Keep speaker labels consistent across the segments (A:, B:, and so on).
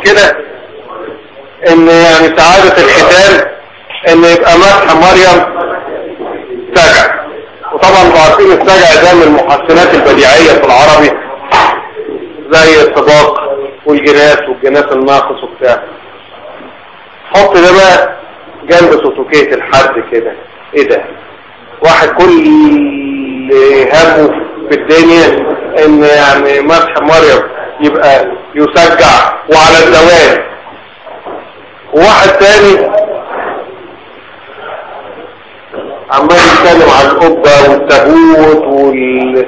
A: كده ان يعني سعادة الختان ان يبقى مسح مريم سجع وطبعا انتوا عارفين السجع ده من المحسنات البديعية في العربي زي الطباق والجناس والجناس الناقص وبتاع حط ده بقى جنب سوتوكية الحد كده ايه ده واحد كل همه في الدنيا ان يعني مسح مريم يبقى يسجع وعلى الدوام وواحد تاني عمال يتكلم عن القبة والتابوت وال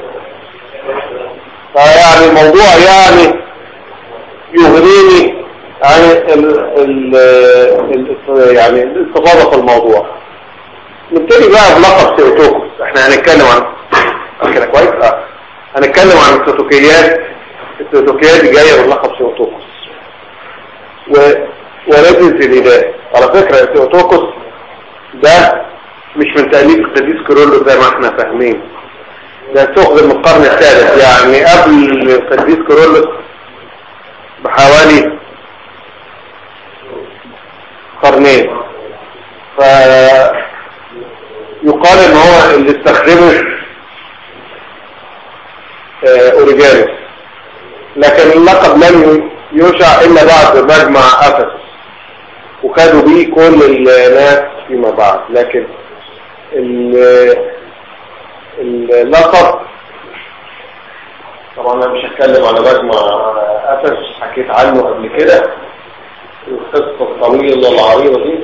A: فيعني الموضوع يعني يغنيني عن ال... ال... ال... يعني الاستفاضة في الموضوع نبتدي بقى بلقب سيوتوكوس احنا هنتكلم عن كده كويس اه هنتكلم عن السيوتوكيات السيوتوكيات دي جاية باللقب سيوتوكوس و... ولازم سيديدات على فكرة السيوتوكوس ده مش من تأليف القديس كيرلس زي ما احنا فاهمين ده تأخذ من القرن الثالث يعني قبل القديس كيرلس بحوالي قرنين ف يقال ان هو اللي استخدمه اوريجانوس لكن اللقب لم يشع الا بعد مجمع افسس وخدوا بيه كل الناس فيما بعد لكن اللقب طبعا انا مش هتكلم على مجمع افسس حكيت عنه قبل كده القصه الطويله العريضه دي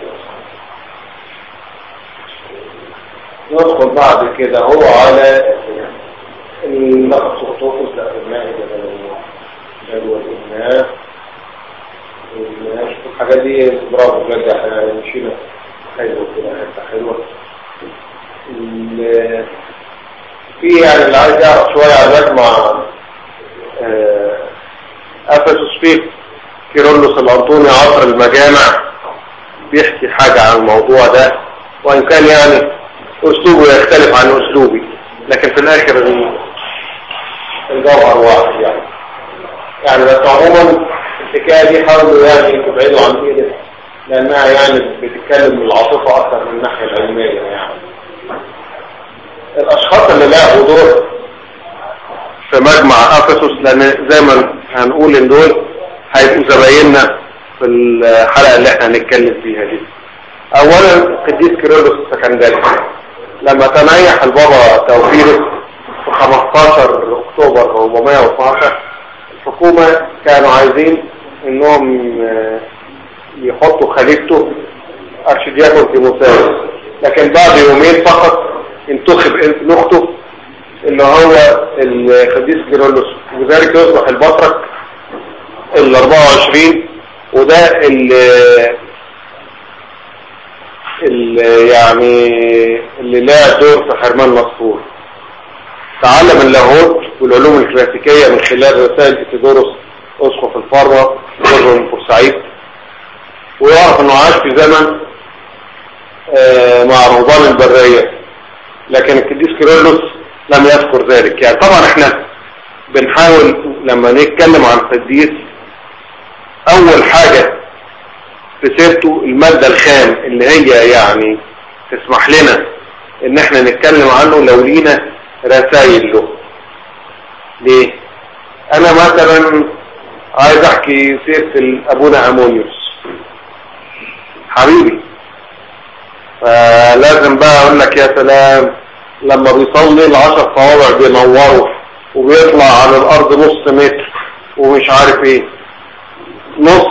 A: ندخل بعد كده هو على اللقب سقطوكس لأبناء جدول الإبناء الحاجات دي برافو بجد احنا مشينا حلوة كده حتة حلوة في يعني اللي عايز يعرف شوية عن مجمع أفسس فيه كيرلس الأنطوني عصر المجامع بيحكي حاجة عن الموضوع ده وإن كان يعني أسلوبه يختلف عن أسلوبي لكن في الآخر الجوهر واحد يعني يعني بس عموما الحكاية دي حاولوا يعني تبعدوا عن كده لأنها يعني بتتكلم من العاطفة أكثر من الناحية العلمية يعني الأشخاص اللي لعبوا دور في مجمع أفسس لأن زي ما هنقول إن دول هيبقوا زبايننا في الحلقة اللي احنا هنتكلم فيها دي أولا قديس كيرلس السكندري لما تنيح البابا توفيرس في 15 اكتوبر 412 الحكومة كانوا عايزين انهم يحطوا خليفته ارشدياكون تيموساوس لكن بعد يومين فقط انتخب ابن اخته اللي هو القديس كيرلس وذلك يصبح البطرك ال 24 وده اللي اللي يعني اللي لها دور في حرمان مسطور تعلم اللاهوت والعلوم الكلاسيكية من خلال رسائل إتيدوروس أسقف الفارة رجل من بورسعيد ويعرف انه عاش في زمن آه مع رهبان البرية لكن القديس كيرلس لم يذكر ذلك يعني طبعا احنا بنحاول لما نتكلم عن القديس اول حاجة في سيرته المادة الخام اللي هي يعني تسمح لنا ان احنا نتكلم عنه لو لينا رسائل له ليه انا مثلا عايز احكي سيرة ابونا امونيوس حبيبي فلازم بقى اقول لك يا سلام لما بيصلي العشر صوابع بينوروا وبيطلع على الارض نص متر ومش عارف ايه نص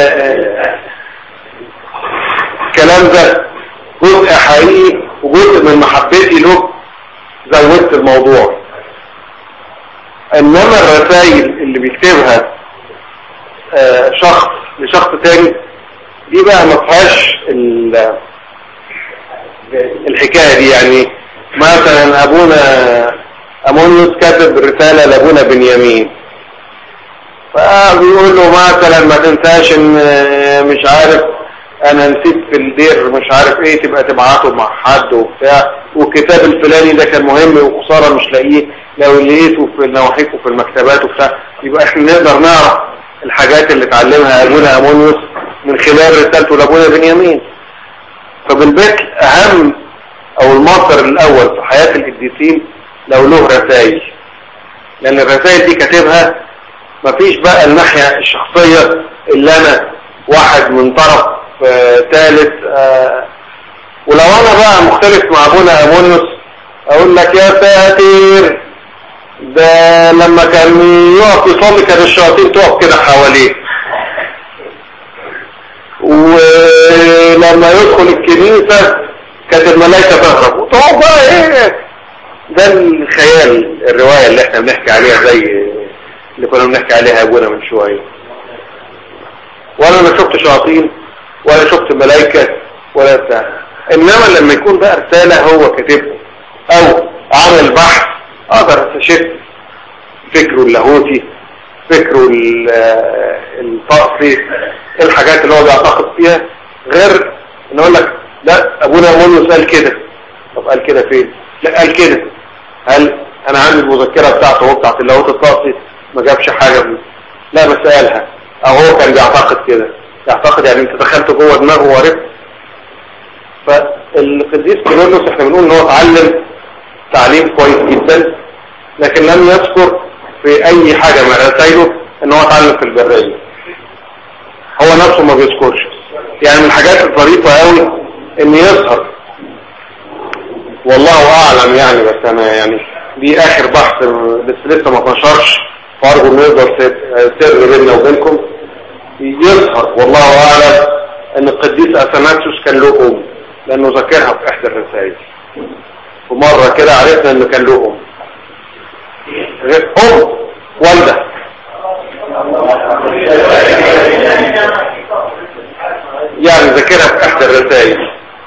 A: الكلام ده جزء حقيقي وجزء من محبتي له زودت الموضوع انما الرسائل اللي بيكتبها شخص لشخص تاني دي بقى ما فيهاش الحكاية دي يعني مثلا ابونا امونيوس كاتب رسالة لابونا بنيامين فبيقول له مثلا ما تنساش ان مش عارف انا نسيت في الدير مش عارف ايه تبقى تبعته مع حد وبتاع والكتاب الفلاني ده كان مهم وخسارة مش لاقيه لو لقيته في نواحيكم في المكتبات وبتاع يبقى احنا نقدر نعرف الحاجات اللي اتعلمها ابونا امونيوس من خلال رسالته لابونا بنيامين فبالبيت اهم او المصدر الاول في حياة القديسين لو له رسائل لان الرسائل دي كاتبها مفيش بقى الناحية الشخصية اللي انا واحد من طرف ثالث آه ولو انا بقى مختلف مع ابونا امونيوس اقول لك يا ساتر ده لما كان يقف يصلي كان الشياطين تقف كده حواليه ولما يدخل الكنيسة كانت الملائكة تهرب وتقعد بقى ايه ده الخيال الرواية اللي احنا بنحكي عليها زي اللي كنا بنحكي عليها ابونا من شوية ولا انا شفت شياطين ولا شفت ملائكة ولا بتاع انما لما يكون بقى رسالة هو كاتبها او عمل بحث اقدر استشف فكره اللاهوتي فكره الطقسي الحاجات اللي هو بيعتقد فيها غير ان اقول لك لا ابونا مونيوس قال كده طب قال كده فين لا قال كده هل انا عندي المذكرة بتاعته هو بتاعت اللاهوت الطقسي ما جابش حاجة من لا بس قالها او هو كان بيعتقد كده يعتقد يعني انت دخلت جوه دماغه وعرفت فالقديس كيرلس احنا بنقول ان هو اتعلم تعليم كويس جدا لكن لم يذكر في اي حاجة من رسائله ان هو اتعلم في البرية هو نفسه ما بيذكرش يعني من الحاجات الظريفة قوي ان يظهر والله اعلم يعني بس انا يعني دي اخر بحث بس لسه ما اتنشرش فارجو انه يفضل سر بيننا وبينكم يظهر والله اعلم ان القديس اثناسيوس كان له ام لانه ذكرها في احدى الرسائل ومرة كده عرفنا انه كان له ام ام والدة يعني ذاكرها في احدى الرسائل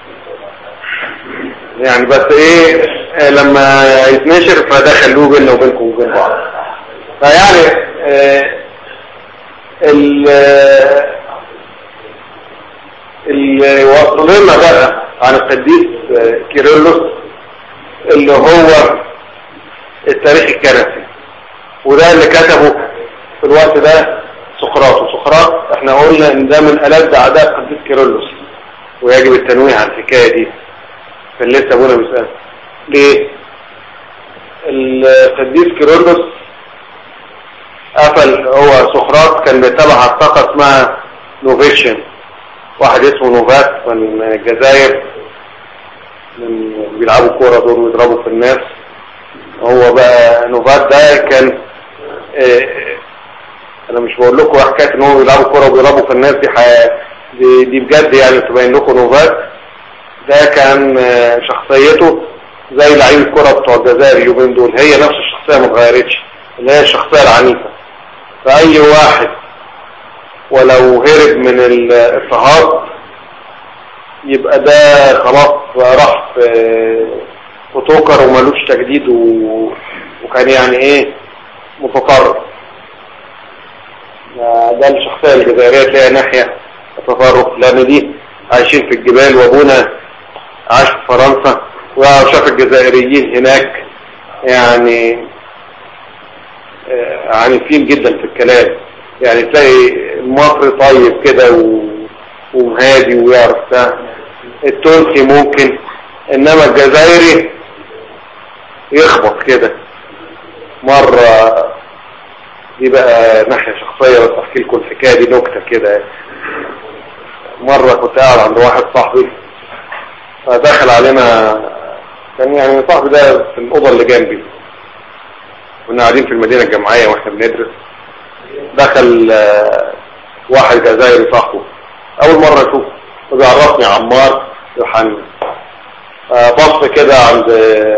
A: يعني بس ايه لما يتنشر فده خلوه بيننا وبينكم وبين بعض فيعني آه ال اللي وصل لنا بقى عن القديس كيرلس اللي هو التاريخ الكنسي وده اللي كتبه في الوقت ده سقراط وسقراط احنا قلنا ان ده من ألد اعداء القديس كيرلس ويجب التنويه على الحكاية دي كان لسه ابونا بيسأل ليه القديس كيرلس قفل هو سقراط كان بيتابع عتاقة اسمها نوفيشن واحد اسمه نوفات من الجزائر من بيلعبوا كورة دول ويضربوا في الناس هو بقى نوفات ده كان اه انا مش بقول لكم حكايه ان هو بيلعبوا كورة وبيضربوا في الناس دي حياة دي, دي بجد يعني تبين لكم نوفات ده كان اه شخصيته زي لعيب الكورة بتوع الجزائر اليومين دول هي نفس الشخصية ما اتغيرتش اللي هي الشخصية العنيفة فأي واحد ولو هرب من الاضطهاد يبقى ده خلاص راح في توكر ومالوش تجديد و... وكان يعني ايه متطرف ده الشخصية الجزائرية تلاقي ناحية التطرف لان دي عايشين في الجبال وابونا عاش في فرنسا وشاف الجزائريين هناك يعني عنيفين جدا في الكلام يعني تلاقي المصري طيب كده و... وهادي ويعرف ده التونسي ممكن انما الجزائري يخبط كده مرة دي بقى ناحية شخصية بس احكي لكم الحكاية دي نكتة كده مرة كنت قاعد عند واحد صاحبي فدخل علينا كان يعني صاحبي ده في الأوضة اللي جنبي كنا قاعدين في المدينة الجامعية واحنا بندرس دخل واحد جزائري صاحبه اول مرة اشوفه وبيعرفني عمار يوحنا بص كده عند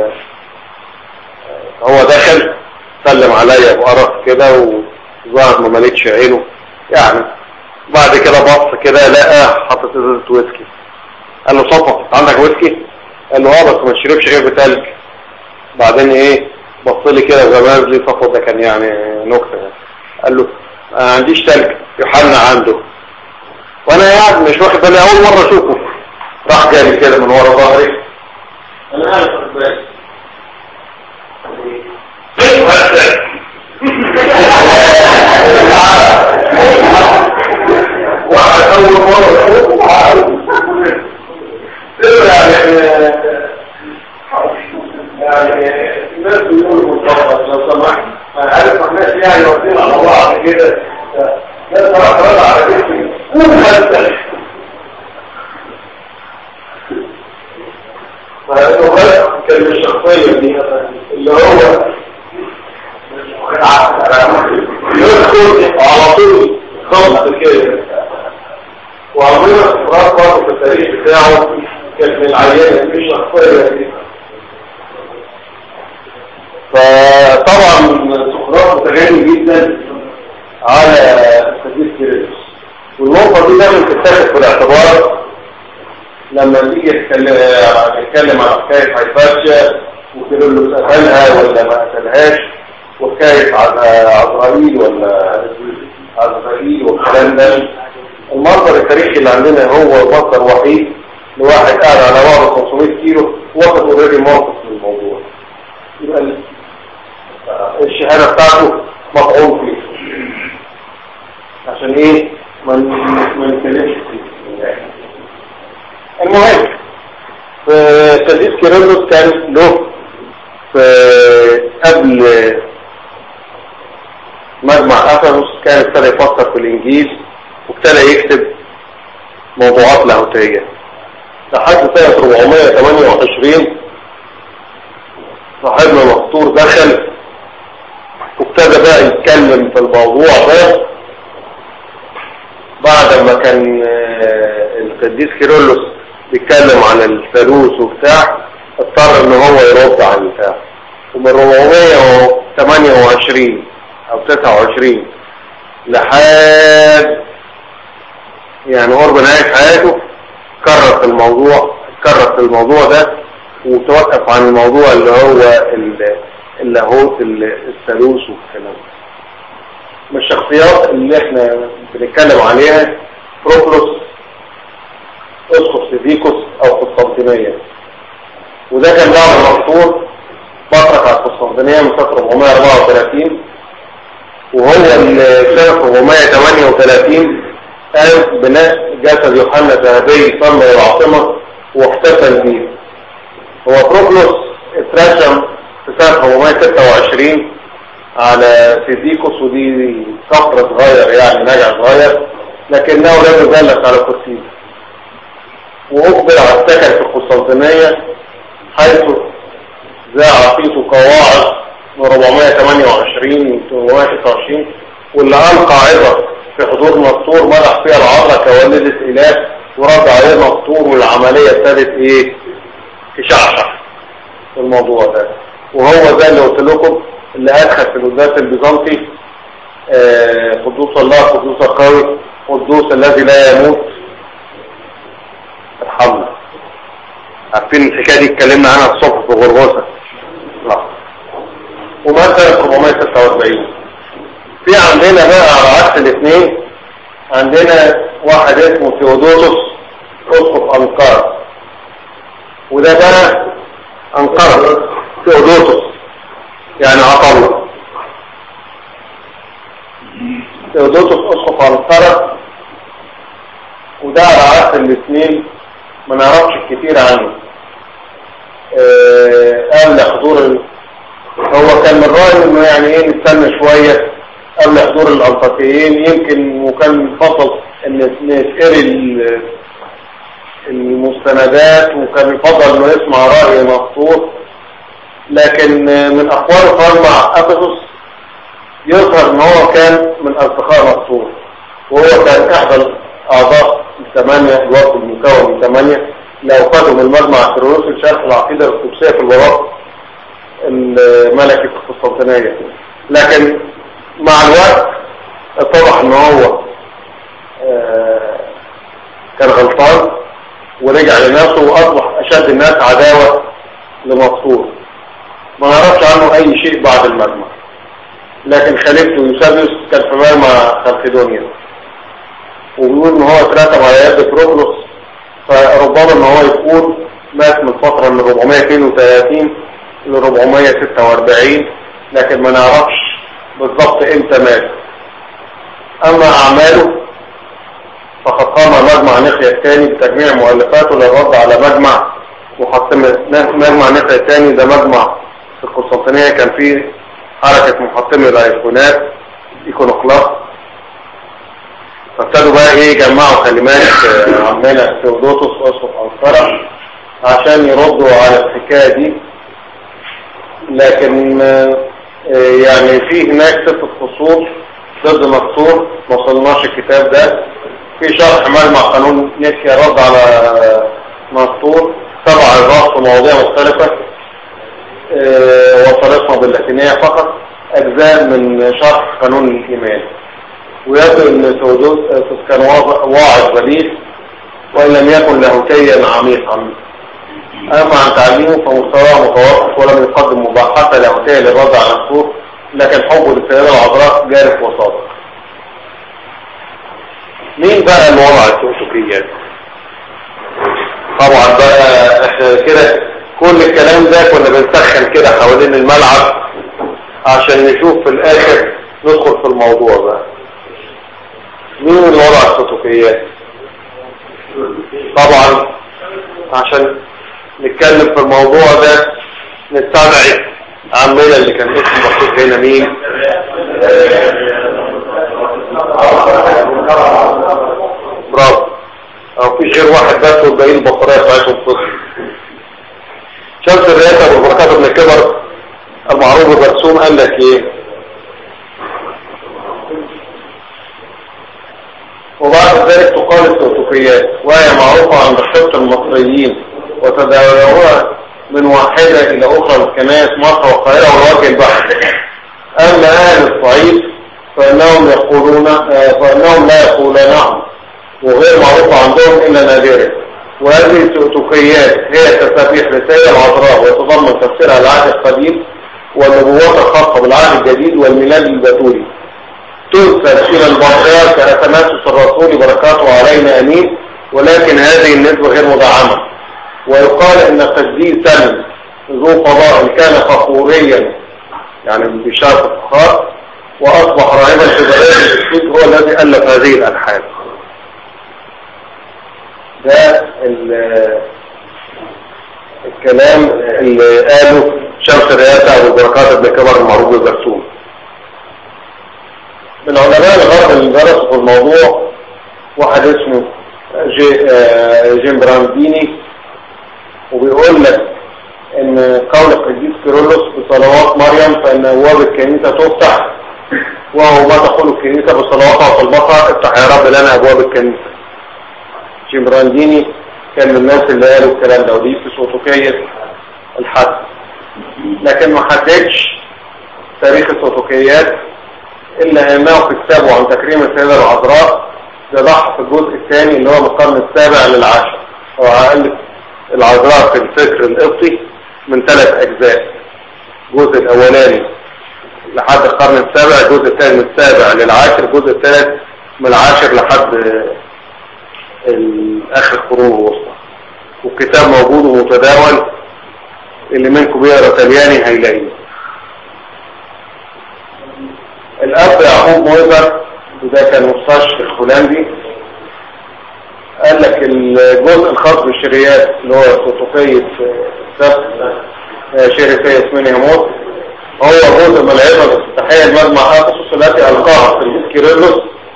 A: هو دخل سلم عليا بقرف كده وظهر ما مليتش عينه يعني بعد كده بص كده لقى حاطط ازازة ويسكي قال له صفا عندك ويسكي قال له اه بس ما تشربش غير بتلج بعدين ايه بص لي كده غماز لي صفا ده كان يعني نكته يعني. قال له ما عنديش تلج يوحنا عنده وانا قاعد مش واخد بالي اول مرة اشوفه راح جالي كده من ورا ظهري انا عارف بالي واحد اول مرة يعني يعني الناس بيقولوا مطلقات لو سمحت انا عارف ما احناش يعني واخدين على بعض كده ناس راح رد على جسمي قول حتى فانه بس كان الشخصية دي اللي هو يدخل على طول خلص كده وعملنا استقرار برضه في التاريخ بتاعه كان من العيان مش شخصية دي فطبعا سقراط متغني جدا على استاذيس كيرلس والنقطة دي لازم تتاخد في الاعتبار لما نيجي نتكلم عن حكاية هيفاتشا وكيرلس قتلها ولا ما قتلهاش وحكاية عزرائيل ولا عزرائيل والكلام ده المصدر التاريخي اللي عندنا هو مصدر وحيد لواحد قاعد على بعض 500 كيلو واخد اوريدي موقف من الموضوع يبقى الشهادة بتاعته مطعون فيه عشان ايه ما ما نتكلمش فيه المهم في تدريس كيرلس كان له في قبل مجمع افرس كان ابتدى يفكر في الانجيل وابتدى يكتب موضوعات لاهوتيه لحد سنه 428 صاحبنا مقصور دخل وابتدى بقى يتكلم في الموضوع ده بعد ما كان القديس كيرلس بيتكلم عن الثالوث وبتاع اضطر ان هو يرد على البتاع ومن 428 او 29 لحد يعني قرب نهاية حياته كرر في الموضوع كرر في الموضوع ده وتوقف عن الموضوع اللي هو اللاهوت الثالوث والكلام من الشخصيات اللي احنا بنتكلم عليها بروكلوس اسقف سيديكوس او قسطنطينية وده كان بعد المقصور فترة على القسطنطينية من سنة 434 وهو سنة 438 قام بناء جسد يوحنا الذهبي صلى العاصمة واحتفل بيه هو بروكلوس اترسم في سنة 426 على سيديكوس ودي صخرة صغير يعني نجع صغير لكنه لا يزلق على كرسيه وأقبل على السكن في القسطنطينية حيث ذاع فيه قواعد من 428 و 426 واللي ألقى عظة في حضور مقطور مدح فيها العذراء كوالدة إله ورد عليه مقطور والعملية ابتدت إيه تشعشع في الموضوع ده وهو ده اللي قلت لكم اللي أدخل في القداس البيزنطي آه قدوس الله قدوس القوي قدوس الذي لا يموت ارحمنا عارفين الحكاية دي اتكلمنا عنها الصبح في غرغوسة لا ومات سنة 446 في عندنا بقى على عكس الاثنين عندنا واحد اسمه ثيودوسوس اسقف انقرة وده بقى انقرة ثيودوسوس يعني عطلة ثيودوسوس اسقف انقرة وده على عكس الاثنين ما نعرفش كتير عنه آه قبل حضور هو كان من رأيه انه يعني ايه نستنى شوية قبل حضور الانطاكيين يمكن وكان فصل ان نسأل المستندات وكان يفضل انه يسمع رأي مخطوط لكن من اقوال قال مع افسس يظهر ان هو كان من اصدقاء مخطوط وهو كان احدى اعضاء الثمانية الوقت المكون من ثمانية لو خدوا من مجمع الترولوس لشرح العقيدة القدسية في الوراق الملكي في القسطنطينية لكن مع الوقت اتضح ان هو كان غلطان ورجع لنفسه واصبح اشد الناس عداوة لمقصور ما نعرفش عنه اي شيء بعد المجمع لكن خليفته يوسابيوس كان في مجمع خلفدونيا وبيقول ان هو اترتب على يد بروكلوس فربما ان هو يكون مات من فترة من 432 ل 446 لكن ما نعرفش بالضبط امتى مات أما أعماله فقد قام مجمع نقيا الثاني بتجميع مؤلفاته للرد على مجمع محطمة مجمع نقيا الثاني ده مجمع في القسطنطينية كان فيه حركة محطمة الأيقونات إيكونوكلاست فابتدوا بقى ايه يجمعوا كلمات آه، عمنا ثيودوتوس اسقف انقرة عشان يردوا على الحكاية دي لكن آه، آه، يعني في هناك ست فصول ضد مكتوب ما وصلناش الكتاب ده في شرح مجمع قانون نسيا رد على مكتوب سبع عظات في مواضيع مختلفة وصلتنا باللاتينية فقط أجزاء من شرح قانون الإيمان ويبدو ان ثودوس كان واعظ بليغ وان لم يكن لاهوتيا عميقا اما عن تعليمه فمستواه متوسط ولم يقدم مباحثة لاهوتية للرد على الصوت لكن حبه للسيدة العذراء جارف وصادق مين بقى الوضع التوسكيات طبعا بقى احنا كده كل الكلام ده كنا بنسخن كده حوالين الملعب عشان نشوف في الاخر ندخل في الموضوع بقى مين اللي وضع الصوتوكيات طبعا عشان نتكلم في الموضوع ده نستبعد عمنا اللي كان اسمه مكتوب هنا مين برافو او في غير واحد بس والباقيين البطاريه بتاعتهم صفر شمس الرئاسه ابو بركات ابن كبر المعروف برسوم قال لك ايه وبعد ذلك تقال التوتوكيات وهي معروفة عند الشرط المصريين وتداولوها من واحدة إلى أخرى الكنائس مصر والقاهرة والوجه البحر أما أهل الصعيد فإنهم يقولون فإنهم لا يقولونهم وغير معروفة عندهم إلا نادرا وهذه التوتوكيات هي تسابيح رسالة العذراء وتضمن تفسيرها العهد القديم والنبوات الخاصة بالعهد الجديد والميلاد البتولي تنسب إلى البطريرك أتماسس الرسول بركاته علينا أمين ولكن هذه النسبة غير مدعمة ويقال إن قديسا ذو فضاء كان فخوريا يعني بشارة الفخار وأصبح راهبا في بلاد السود هو الذي ألف هذه الألحان ده الكلام اللي قاله شمس الرئاسة أبو بركات ابن كبر المعروف بالبرسوم من علماء الغرب اللي درسوا في الموضوع واحد اسمه جي آه، جيم برانديني وبيقول لك ان قول القديس كيرلس بصلوات مريم فان ابواب الكنيسه تفتح وهو ما تقول الكنيسه بصلواتها وطلباتها افتح يا رب لنا ابواب الكنيسه جيم برانديني كان من الناس اللي قالوا الكلام ده ودي في صوتوكيه الحد لكن ما حددش تاريخ الصوتوكيات إلا أنه في كتابه عن تكريم السيدة العذراء ده ضح في الجزء الثاني اللي هو من القرن السابع للعاشر هو أقل العذراء في الفكر القبطي من ثلاث أجزاء الجزء الأولاني لحد القرن السابع الجزء الثاني من السابع للعاشر الجزء الثالث من العاشر لحد آخر القرون الوسطى والكتاب موجود ومتداول اللي منكم بيقرا طلياني هيلاقيه الأب يعقوب مويبر وده كان مستشفى هولندي قال لك الجزء الخاص بالشريات اللي هو صوتوفية سبت شريفية اسمين يموت هو جزء من العظة الافتتاحية المجمع أفسس التي ألقاها في كيرلس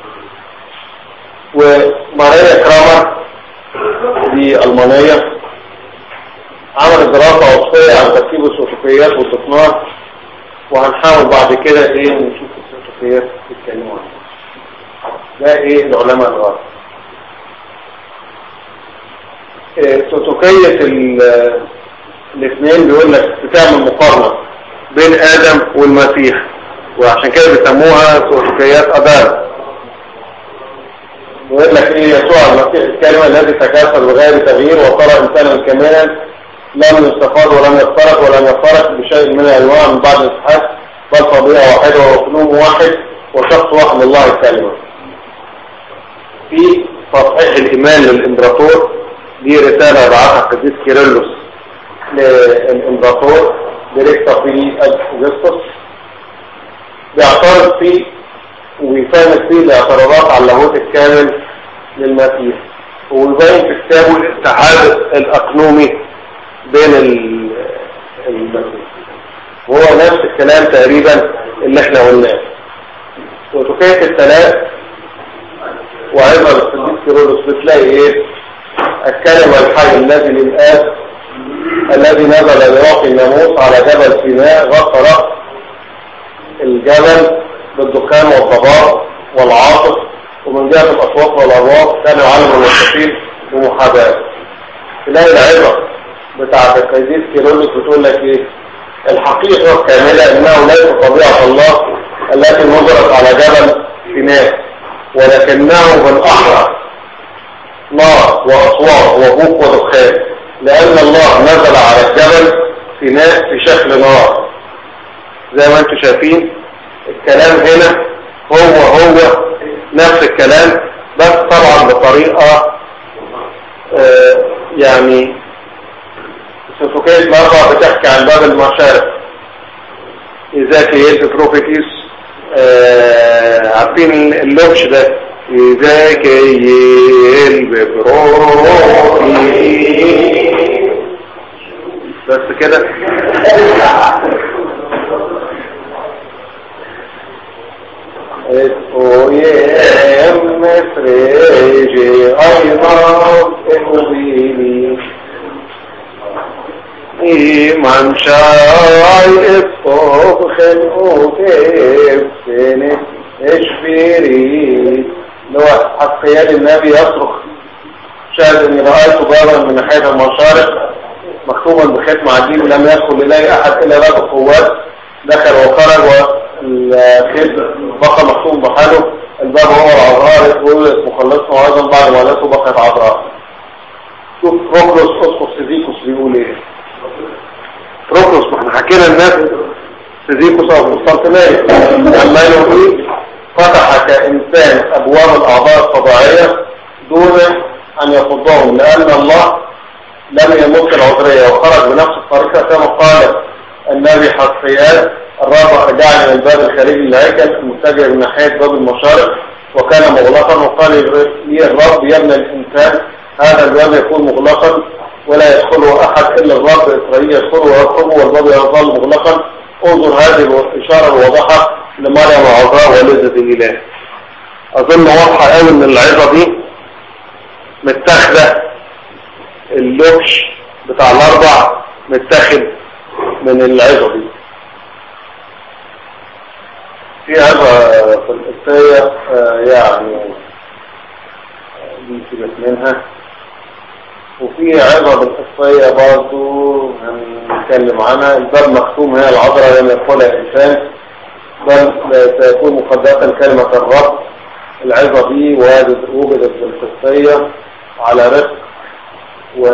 A: وماريا كرامر دي ألمانية عملت دراسة وصفية عن تركيب الصوتوفيات والتصنيع وهنحاول بعد كده ايه نشوف الصوتوفيات بيتكلموا عنها ده ايه العلماء الغرب صوتوكية الاثنين بيقول لك بتعمل مقارنة بين آدم والمسيح وعشان كده بيسموها صوتوكيات أدام بيقول لك ايه يسوع المسيح الكلمة الذي تكاثر بغير تغيير وصار إنسانا كاملا لم يستفاد ولم يفترق ولم يفترق بشيء من الأنواع من بعد الإسحاق بل طبيعة واحدة وفنوم واحد وشخص واحد الله الكلمة في تصحيح الإيمان للإمبراطور دي رسالة بعثها القديس كيرلس للإمبراطور ديريكتا في أجسطس بيعترض في وبيفهم فيه الاعتراضات على اللاهوت الكامل للمسيح ويبين في كتابه الاتحاد الأقنومي بين المسيح وهو نفس الكلام تقريبا اللي احنا قلناه وتكية الثلاث وأيضا القديس كيرلس بتلاقي ايه الكلمة الحي الذي للآب الذي نزل لراقي الناموس على جبل سيناء غطى رأس الجبل بالدخان والضباب والعاطف ومن جهة الأصوات والأرواح كان يعلم المتقين بمحاباة تلاقي العبرة بتاعة القديس كيرلس بتقول لك ايه الحقيقة الكاملة انه ليس طبيعة الله التي نظرت على جبل سيناء ولكنه بالأحرى نار وأصوات وبوق ودخان لأن الله نزل على الجبل سيناء في شكل نار زي ما انتم شايفين الكلام هنا هو هو نفس الكلام بس طبعا بطريقة آه يعني سفوكية مرة بتحكي عن باب المشارق إذا كيلت بروفيتيس آه عارفين اللوكش ده إذا كيل ببروفيتيس بس كده اسقيم مفرجي ايضا اقبيني إيمان شاي اسقف خلقوك سنة اشفيري لو حقيال النبي يصرخ شاهد اني رأيت بابا من ناحية المشارق مختوما بختم عجيب لم يدخل اليه احد الا رب قوات دخل وخرج والخيط بقى مختوم بحاله الباب هو العذراء يقول مخلصنا وايضا بعد ولادته بقت عذراء شوف بروكلوس اسقف سيزيكوس بيقول ايه بروكلوس ما احنا حكينا الناس سيزيكوس او قسطنطينية لما يقول فتح كإنسان أبواب الأعضاء الطبيعية دون أن يفضهم لأن الله لم يمت العذرية وخرج بنفس الطريقة كما قال النبي حقيات الرابع رجعني من الباب الخارجي للهيكل المتجه من ناحية باب المشارق وكان مغلقا وقال لي الرب يا ابن الإنسان هذا الباب يكون مغلقا ولا يدخله أحد إلا الرب إسرائيل يدخله ويخرجه والباب يظل مغلقا انظر هذه الإشارة الواضحة لمريم العذراء والدة الإله أظن واضحة قوي إن العظة دي متاخدة اللوكش بتاع الأربع متاخد من العظة دي في عظة في القصية يعني دي سيبك منها وفي عظة بالقصية برضو هنتكلم عنها الباب مختوم هي العذراء لم يدخلها إنسان بل سيكون مقدسا كلمة الرب العظة دي وجدت بالقصية على رزق و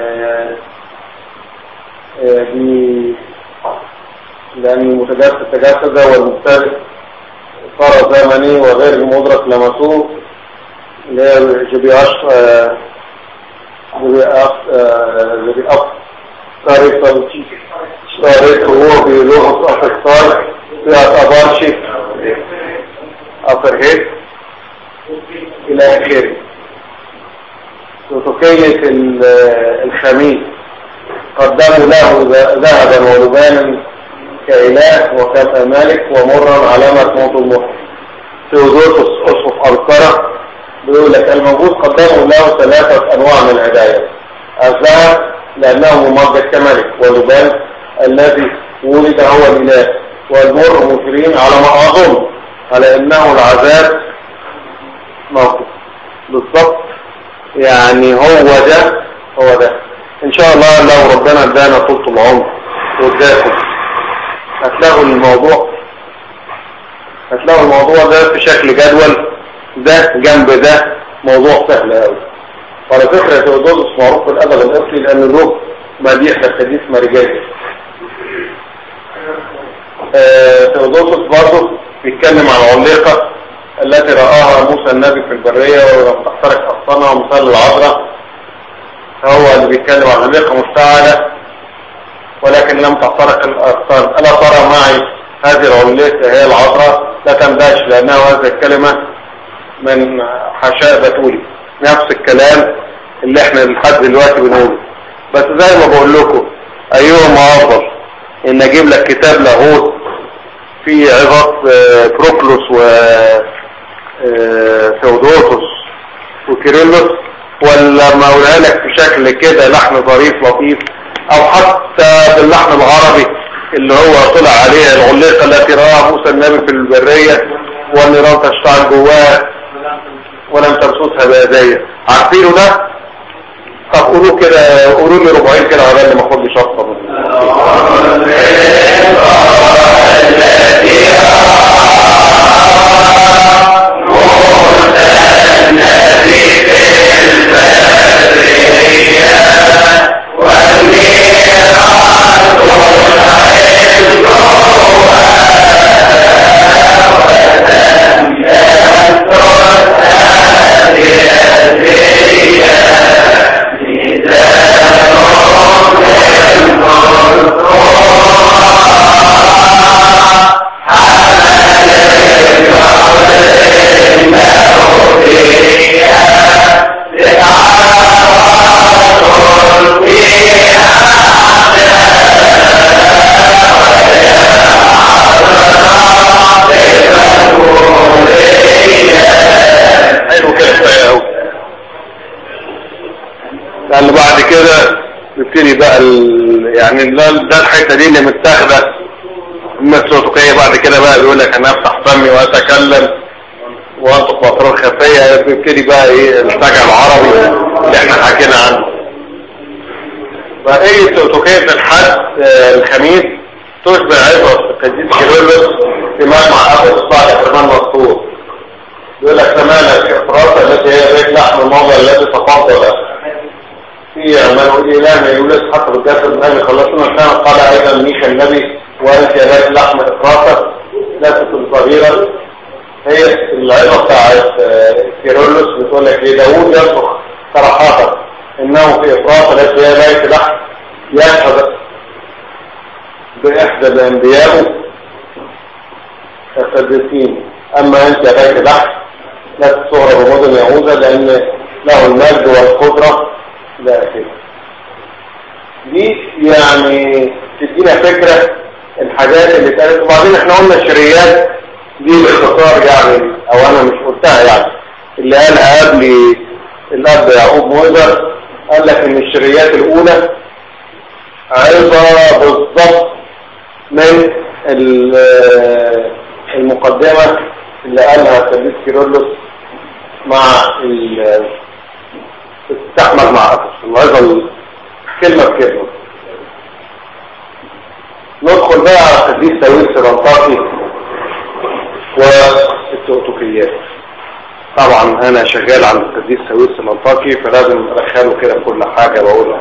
A: دي لأن المتجسد تجسد والمختلف صار زمني وغير المدرك لمسوه اللي هي جبي أش جبي أف جبي أف طريقة طريقة هو بلغة أفريقيا في أبارشي أفرهيد إلى آخره وتكية الخميس قدموا له ذهبا ولبانا كإله وكملك ومرا علامة موت المحر تيودوتوس أسقف أنقرة بيقول لك الموجود قدموا له ثلاثة أنواع من الهدايا الذهب لأنه ممجد كملك واللبان الذي ولد هو الإله والمر مشيرين على ما أظن على أنه العذاب موقف بالضبط يعني هو ده هو ده ان شاء الله لو ربنا ادانا طولة العمر واداكم هتلاقوا الموضوع هتلاقوا الموضوع ده في شكل جدول ده جنب ده موضوع سهل قوي وعلى فكرة تيودوس معروف بالادب الاصلي لان له مديح للحديث مرجاني آه تيودوس برضه بيتكلم عن علقة التي رآها موسى النبي في البرية ولم تحترق أصنها ومثال العذراء هو اللي بيتكلم عن علقة مفتعلة ولكن لم تحترق الأغصان ألا ترى معي هذه العلقة هي العذراء لا تندهش لأنه هذه الكلمة من حشاء بتولي نفس الكلام اللي احنا لحد دلوقتي بنقوله بس زي ما بقول لكم ايهما افضل ان اجيب لك كتاب لاهوت فيه عظات آه، بروكلوس و آه، ثيودوتوس وكيرلس ولا ما اقولها لك في شكل كده لحن ظريف لطيف او حتى باللحن العربي اللي هو طلع عليه العليقة التي رآها موسى النبي في البرية والنيران تشتعل جواه ولم تمسسها بأدية عارفينه ده طب قولوا كده قولوا لي ربعين كده على ما اخد لي شطه من حلو كده كفايه قوي لان بعد كده نبتدي بقى ال... يعني ده, ده الحته دي اللي متاخده من الصوتوكيه بعد كده بقى بيقول لك انا افتح فمي واتكلم وانطق باسرار خفيه بيبتدي بقى ايه السجع العربي اللي احنا حكينا عنه فايه صوتوكيه الحد آه، الخميس تشبه عبره القديس كيرلس في مجمع ابو الصالح كمان مذكور يقول لك ثمانة افراط التي هي بيت لحم الموضع الذي تفضل في من إله يولد حتى بالجسد النبي خلصنا كان قال أيضا ميخا النبي وأنت يا بيت لحم افراط لا تكن صغيرا هي العظة بتاعت آه، كيرلس بتقول لك ايه داوود يصرخ صراحة انه في افراط التي هي بيت لحم يشهد بإحدى الأنبياء القديسين أما أنت يا بيت لحم لا تصغر بمدن يهوذا لأن له المجد والقدرة إلى آخره. دي يعني تدينا فكرة الحاجات اللي اتقالت وبعدين احنا قلنا الشريات دي باختصار يعني او انا مش قلتها يعني اللي قالها قبل الاب يعقوب موزر قال لك ان الشريات الاولى عظة بالضبط من ال- المقدمة اللي قالها القديس كيرلس مع ال- استحمل مع أفس العظة كلمة بكلمة ندخل بقى على القديس داوود سرنطاقي والتوتوكيات طبعا انا شغال عند القديس داوود سرنطاقي فلازم ادخله كده في كل حاجة بقولها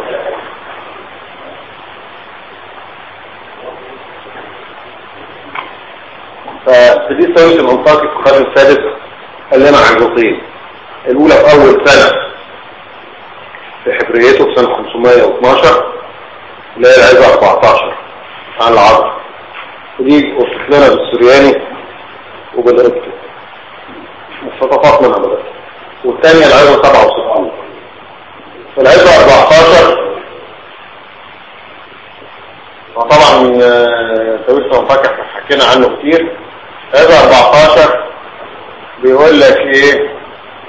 A: فالقديس داوود سرنطاقي في القرن السادس قال لنا عظتين الاولى في اول سنة في حبريته في سنة 512 اللي هي العزة 14 عن العصر ودي وصلت لنا بالسرياني وبالقبطي مقتطفات منها بدأت والثانية العزة 67 فالعزة 14 وطبعا تويس منفكح حكينا عنه كتير العزة 14 بيقول لك ايه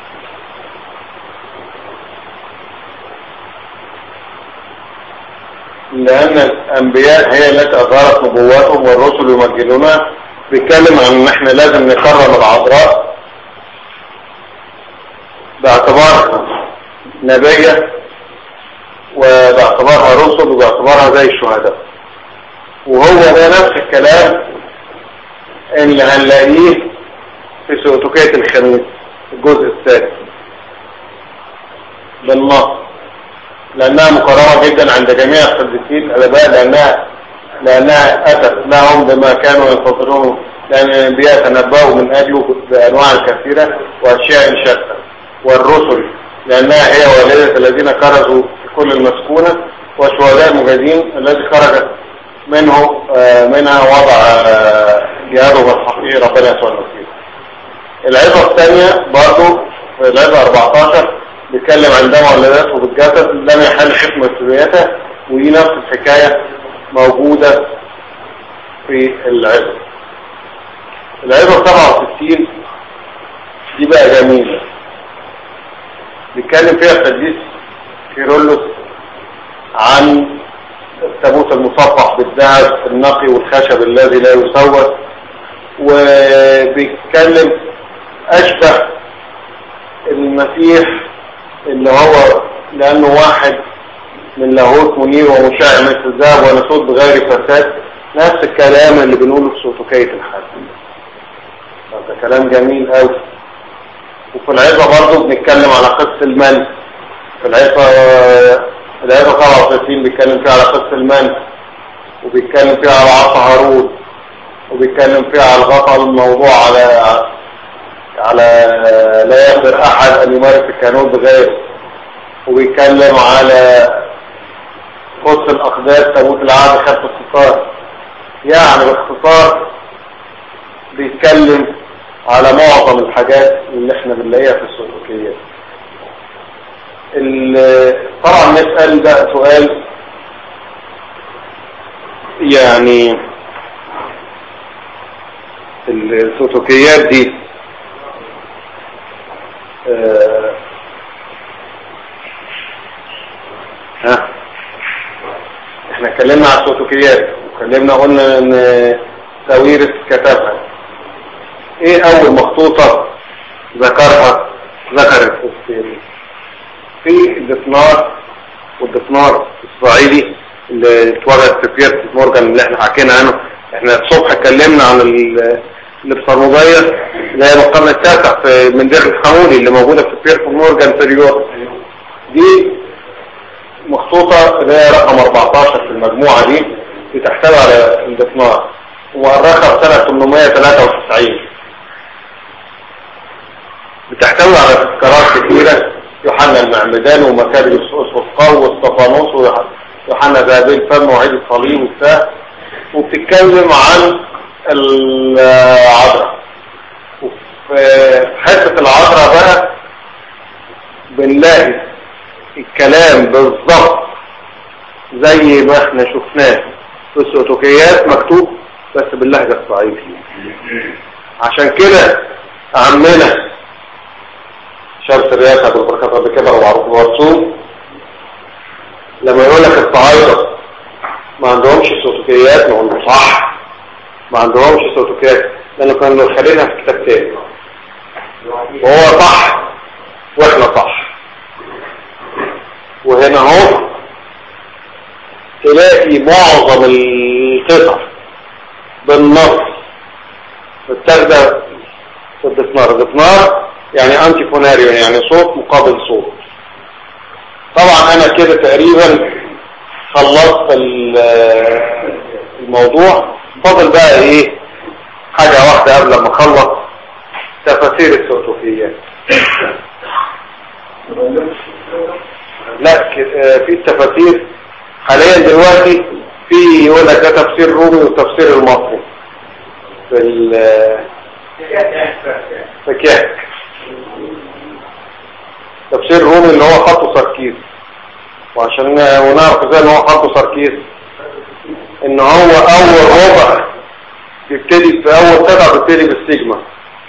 A: لأن الأنبياء هي التي أظهرت نبواتهم والرسل يمجدونها بيتكلم عن ان احنا لازم نكرم العذراء باعتبار نبية وباعتبارها رسل وباعتبارها زي الشهداء وهو ده نفس الكلام اللي هنلاقيه في سؤتكية الخميس الجزء الثالث بالنص لأنها مكرمة جدا عند جميع القديسين الأدباء لأنها لأنها أتت لهم بما كانوا ينتظرون لأن الأنبياء تنبأوا من أجله بأنواع كثيرة وأشياء شتى والرسل لأنها هي والدة الذين كرزوا في كل المسكونة والشهداء المجازين الذي خرجت منه آه منها وضع آه جهاده بالحقيقي ربنا يسوى المسيح العظة الثانية برضو في العظة 14 بيتكلم عندما ولدته بالجسد لم يحل حكم مسؤوليته ودي نفس الحكاية موجودة في العظة العظة 67 دي بقى جميلة بيتكلم فيها القديس كيرلس عن التابوت المصفح بالذهب النقي والخشب الذي لا يسوس وبيتكلم اشبه المسيح اللي هو لانه واحد من لاهوت منير ومشاع مثل الذهب ونسود بغير فساد نفس الكلام اللي بنقوله في سوتوكية الحد ده كلام جميل قوي وفي العظة برضه بنتكلم على قصة المن في العظة العظة 37 بيتكلم فيها على قصة المن وبيتكلم فيها على عصا هارون وبيتكلم فيها على الغطاء الموضوع على على لا يقدر احد ان يمارس الكانون بغيره وبيتكلم على قدس الاقداس تابوت العهد خلف الستار يعني باختصار بيتكلم على معظم الحاجات اللي احنا بنلاقيها في السلوكيات طبعا نسأل ده سؤال يعني السلوكيات دي اه ها احنا اتكلمنا على السلوكيات وكلمنا قلنا ان ساويرس كتبها ايه اول مخطوطة ذكرها ذكرت في في الدفنار والدفنار الاسرائيلي اللي اتوجد في بيرت مورجان اللي احنا حكينا عنه احنا الصبح اتكلمنا عن الابصرموبية اللي هي من القرن التاسع في من دير الحمولي اللي موجودة في بيرت مورجان في اليوم دي مخطوطة اللي هي رقم 14 في المجموعة دي بتحتوي على الدفنار ومؤرخة سنة 893 بتحتوي على تذكارات كثيرة يوحنا المعمدان ومكابل الصفقاء واستفانوس ويوحنا ذهبي الفم وعيد الصليب وبتاع وبتتكلم عن العذراء وفي حتة العذراء بقى بنلاقي الكلام بالظبط زي ما احنا شفناه في السوتوكيات مكتوب بس باللهجة الصعيدية عشان كده عمنا شرط الرئاسة بالبركات قبل كده ومعروف مرسوم لما يقول لك الصعايدة ما عندهمش سوتوكيات نقول له صح ما عندهمش سوتوكيات لانه كانوا خلينها في كتاب تاني وهو صح واحنا صح وهنا اهو تلاقي معظم القطع بالنص متاخده في الدفنار الدفنار يعني انتي فوناريون يعني صوت مقابل صوت طبعا انا كده تقريبا خلصت الموضوع فاضل بقى ايه حاجة واحدة قبل ما اخلص تفاسير السوتوفيات لا في التفاسير حاليا دلوقتي في يقول لك ده تفسير رومي وتفسير المصري في ال في كهك تفسير رومي اللي هو خطه سركيز وعشان ونعرف ازاي ان هو خطه سركيز ان هو اول ربع بيبتدي في اول قطعه بيبتدي بالسيجما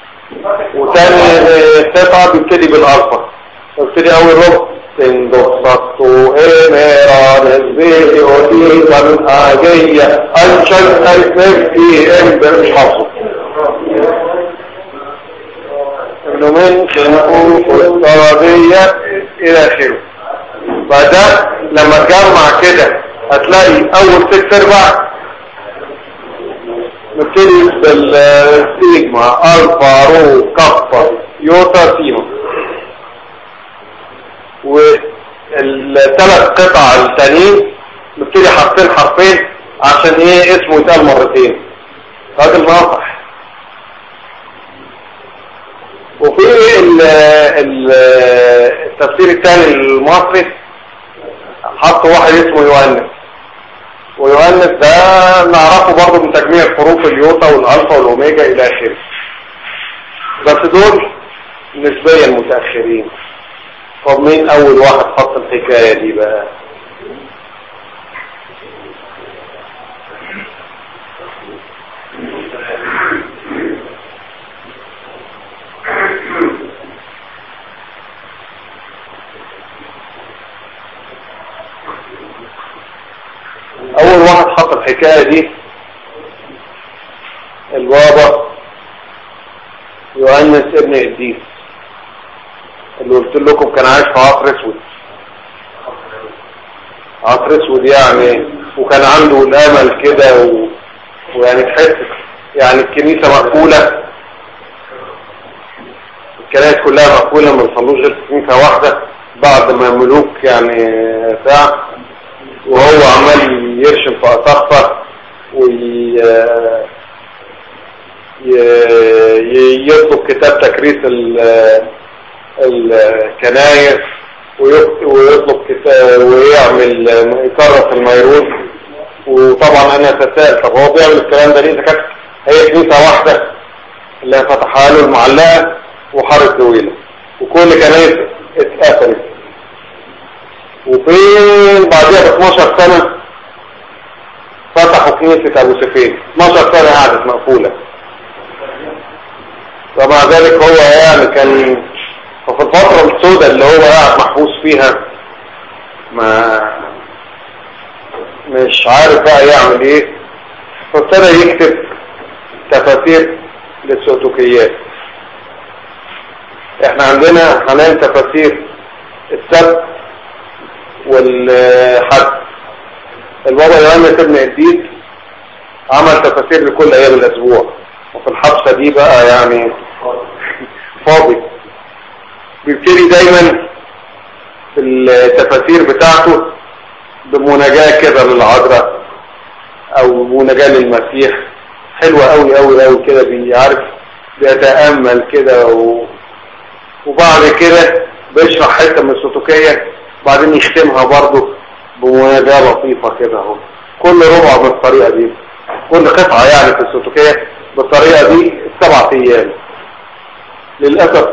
A: وتاني قطعه بيبتدي بالالفا بيبتدي اول ربع تندوسطو اميران الزيدي وديزا من اجية انشان ايفكتي امبر مش حافظه ابن من خنقوق الطرابية الى اخره فده لما تجمع كده هتلاقي اول ست ارباع نبتدي بالسيجما الفا رو كفا يوتا سينو والثلاث قطع التانيين نبتدي حرفين حرفين عشان ايه اسمه يتقال مرتين راجل ناصح وفي التفسير الثاني المصري حط واحد اسمه يوهنس ويؤنث ده نعرفه برضه من تجميع حروف اليوتا والالفا والاوميجا الى اخره بس دول نسبيا متأخرين طب مين اول واحد حط الحكاية دي بقى اول واحد حط الحكاية دي البابا يؤنس ابن اديس اللي قلت لكم كان عايش في عصر اسود عصر اسود يعني وكان عنده الامل كده و... ويعني تحس يعني الكنيسة مقفولة الكنائس كلها مقفولة ما بيصلوش غير في كنيسة واحدة بعد ما ملوك يعني بتاع وهو عمال يرشم في أطخفة وي يطلب كتاب تكريس الكنايس ويطلب كتاب ويعمل يكرس الميرون وطبعا انا اتساءل طب هو بيعمل الكلام ده ليه اذا كانت هي كنيسه واحده اللي فتحها له المعلقه وحاره طويله وكل كنايس اتقفلت وفين بعدها ب 12 سنه فتحوا كنيسه ابو سفين 12 سنه قعدت مقفوله ومع ذلك هو يعني كان ففي الفترة السوداء اللي هو قاعد محبوس فيها ما مش عارف بقى يعمل ايه فابتدى يكتب تفاسير للسوتوكيات احنا عندنا حاليا تفاسير السبت والحد البابا يوانس ابن اديس عمل تفاسير لكل ايام الاسبوع وفي الحبسة دي بقى يعني فاضي بيبتدي دايما في التفاسير بتاعته بمناجاة كده للعذراء او مناجاة للمسيح حلوة قوي قوي قوي كده بيعرف بيتأمل كده و... وبعد كده بيشرح حتة من السلوكية بعدين يختمها برضه بمناجاة لطيفة كده اهو كل ربع من الطريقة دي كل قطعة يعني في السلوكية بالطريقة دي سبعة ايام للأسف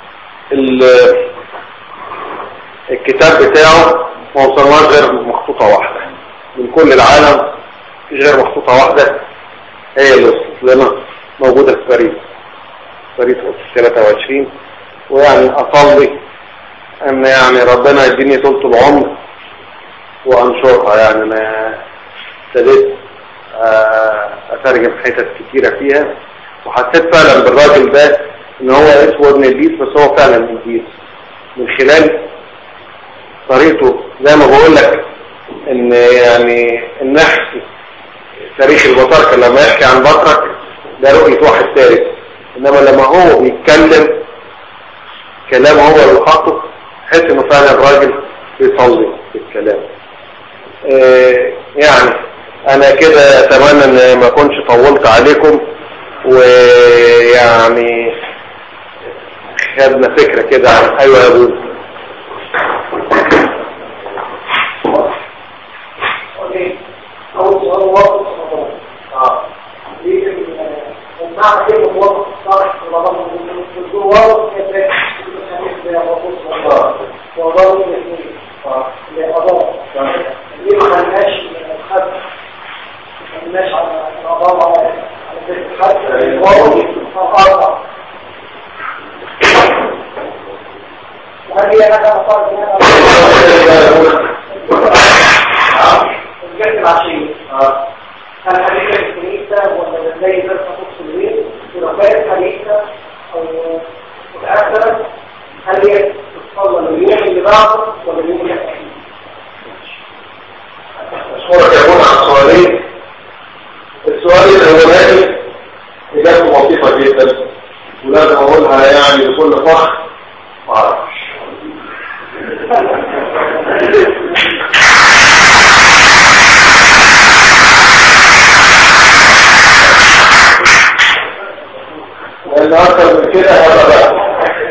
A: الكتاب بتاعه ما وصلناش غير مخطوطة واحدة من كل العالم غير مخطوطة واحدة هي اللي وصلت لنا موجودة في باريس باريس 23 ويعني أصلي أن يعني ربنا يديني طولة العمر وأنشرها يعني أنا ابتديت أترجم حتت كتيرة فيها وحسيت فعلا بالراجل ده ان هو اسمه ابن البيس بس هو فعلا البيس من خلال طريقته زي ما بقول لك ان يعني النحس تاريخ البطاركة لما يحكي عن بطرك ده رؤية واحد ثالث انما لما هو بيتكلم كلام هو اللي حاطه حس انه فعلا الراجل بيصلي في الكلام آه يعني انا كده اتمنى ان ما اكونش طولت عليكم ويعني خدنا فكرة كده عن ايوه يا ابوي
B: اول سؤال واضح اه المعنى ايه موظف الصالح في رمضان الدكتور واضح كيف وضعوا الاثنين لقضاء ليه ما خلناش الخد ما خلناش على القضاء على الخد واضح اربع وهل هي هذا مصار الجهد العشية هل حديثة الكنيسة ولا زي ذلك تخص البيت ولو كانت حديثة أو متأثرة هل هي تتصلى اليوم اللي بعده ولا اليوم اللي بعده؟
A: أشكرك يا منى على السؤالين السؤال الأولاني إجابته لطيفة جدا ولازم أقولها يعني بكل فخر معرفش لأن أكثر من كده هذا بقى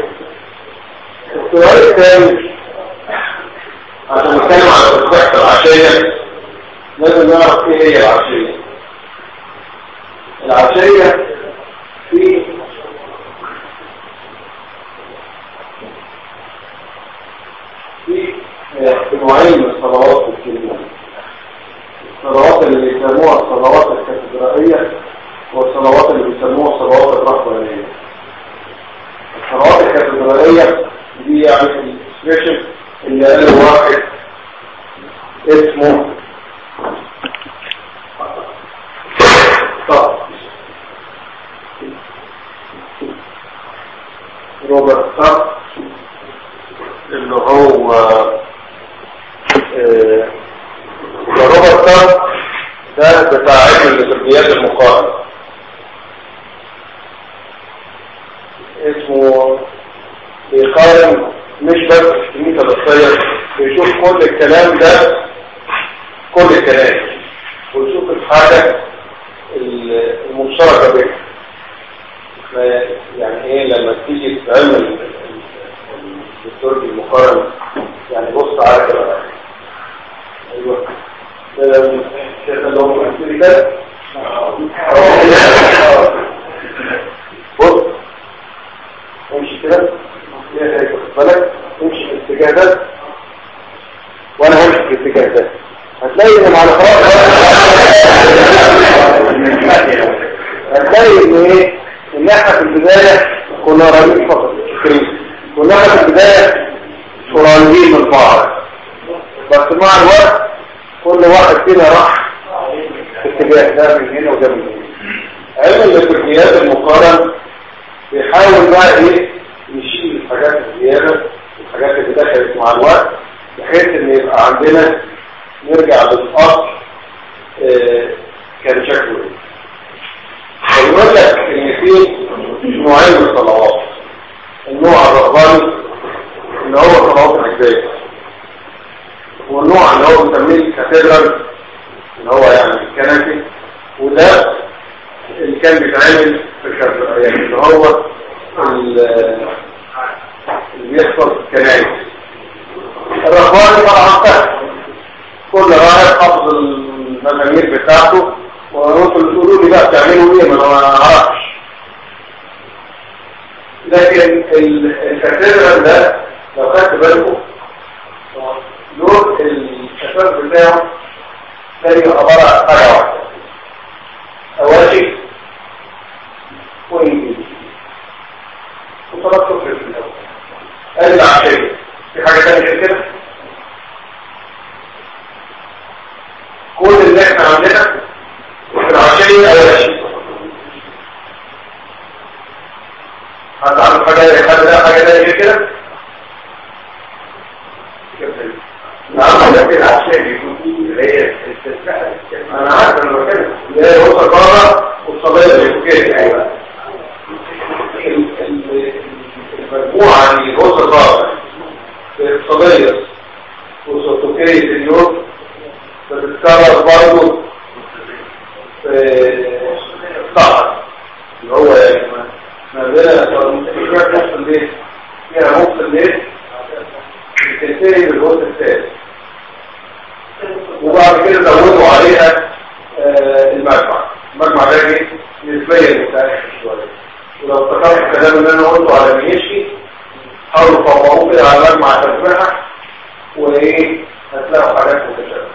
A: السؤال الثاني عشان نتكلم عن الصحة العشية لازم نعرف ايه هي العشية العشية في في نوعين من الصلوات في الكلمة الصلوات اللي بيسموها الصلوات الكاتدرائية والصلوات اللي بيسموها الصلوات الرهبانية الصلوات الكاتدرائية دي يعني الاكسبريشن اللي قاله واحد اسمه طب روبرت طب اللي هو آه، روبرت طب ده بتاع علم الاسميات المقارنة اسمه بيقارن مش بس الكنيسة الأصلية بيشوف كل الكلام ده كل الكلام ويشوف الحاجة المشتركة بينها يعني ايه لما تيجي تعمل الدكتور المقارنة يعني بص على كده ايوه ده شايف اللي هو مؤثري كده بص امشي كده بالك امشي في الاتجاه ده وانا همشي في الاتجاه ده هتلاقي ان مع هتلاقي ان ايه ان احنا في البداية كنا قريبين فقط كنا في البداية قريبين من بعض بس مع الوقت كل واحد فينا راح في اتجاه ده من هنا وده من هنا علم الاتجاهات المقارن بيحاول بقى ايه يشيل الحاجات الزيادة الحاجات اللي دخلت مع الوقت بحيث ان يبقى عندنا نرجع للأصل اه كان شكله ايه فبيقول لك ان في نوعين من الصلوات النوع الرهباني اللي هو صلوات العباد والنوع اللي هو بنسميه الكاتدرال اللي هو يعني الكنسي وده اللي كان بيتعمل في الكاتدرال اللي هو اللي بيحصل في الكنائس الرهباني طبعا سهل كل راهب حافظ المزامير بتاعته وانتوا تقولوا لي بقى بتعملوا ايه ما انا ما اعرفش لكن الكاتدرال ده لو خدت بالكم دور الاساس بتاعه تاني عباره عن حاجه واحده اواشي وانجليزي وثلاث صفر في الاول ادي العشيه في حاجه ثانيه غير كده كل اللي احنا عندنا في العشيه اواشي حد عنده حاجه حد ده حاجه ثانيه غير كده نعم لكن العشيه بيكون فيه اللي هي الاستثناء انا عارف انا بتكلم اللي هي وسط بره والصبيه اللي كده ايوه المجموعه دي وسط بره الصبيه وسطوكيه اليوم بتتكرر برضه في الصحر اللي هو يعني ما بين نص الليل فيها نص الليل بتنتهي بالوقت الثالث وبعد كده زودوا عليها آه المجمع المجمع ده ايه نسبيا متاخر شويه ولو افتكرت الكلام اللي انا قلته على ميشي حاولوا تطبقوه كده على مجمع تسميحه وايه هتلاقوا حاجات متشابهه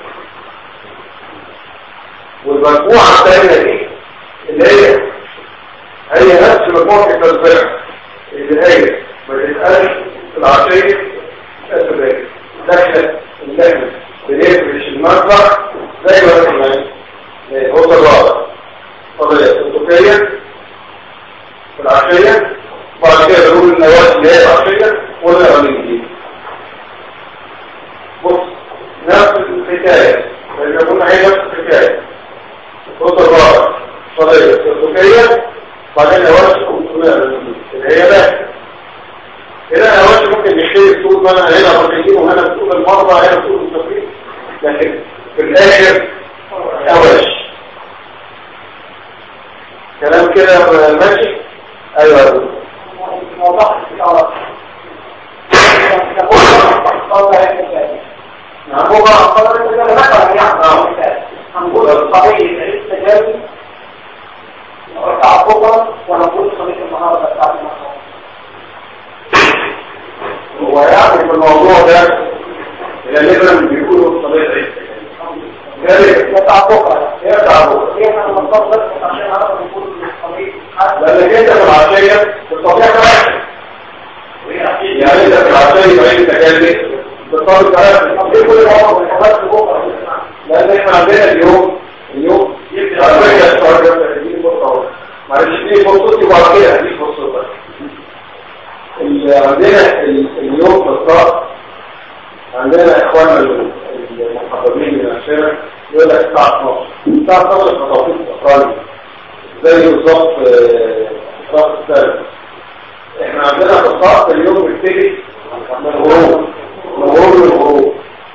A: والمجموعه الثانيه دي اللي هي هي نفس مجموعه التسبيح اللي هي ما تتقالش في العشيه الاسباب داخله اللجنه بنفرش المطبخ زي ما قلنا هو الرابع قضيه الصوتيه في العشيه وبعد كده بنقول النواه اللي هي العشيه ولا الانجيل بص نفس الحكايه لان قلنا هي نفس الحكايه الصوت الرابع قضيه الصوتيه بعدين نواه اللي هي ده كده نواه ممكن نشتري الصوت ما انا هنا مرتين وهنا بتقول المرضى هنا بتقول التفريق لكن في الاخر اواش كلام كده ماشي ايوه نعم هو ده غالبا بيقولوا طبيعة عيد غالبا
B: بتاع بكره
A: يرجع بكره
B: هي انا بنطلق بس عشان اعرف نقول الطريق
A: لانك انت في العشية في الطبيعة بتاعتك يعني انت في العشية بعيد التكاليف بالطبيعة بتاعتك
B: دي كل مره بس بكره
A: لان احنا عندنا اليوم اليوم على فكره السؤال ده تديني فرصه اهو معلش اديني فرصتي وبعد كده هديك فرصتك ال- عندنا ال- اليوم في الطاقه عندنا اخواننا ال- المحببين من الشارع يقول لك الساعه 12 الساعه 12 في توقيت الاوكراني زي بالظبط آه، الطاقه الثالث احنا عندنا في الطاقه اليوم بيبتدي من الغروب من الغروب للغروب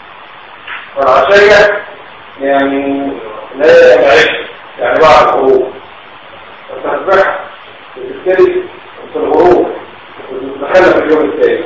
A: فالعشية يعني لا يعيش يعني بعد الغروب التسبيح بتبتدي في الغروب وتتخلى في اليوم الثاني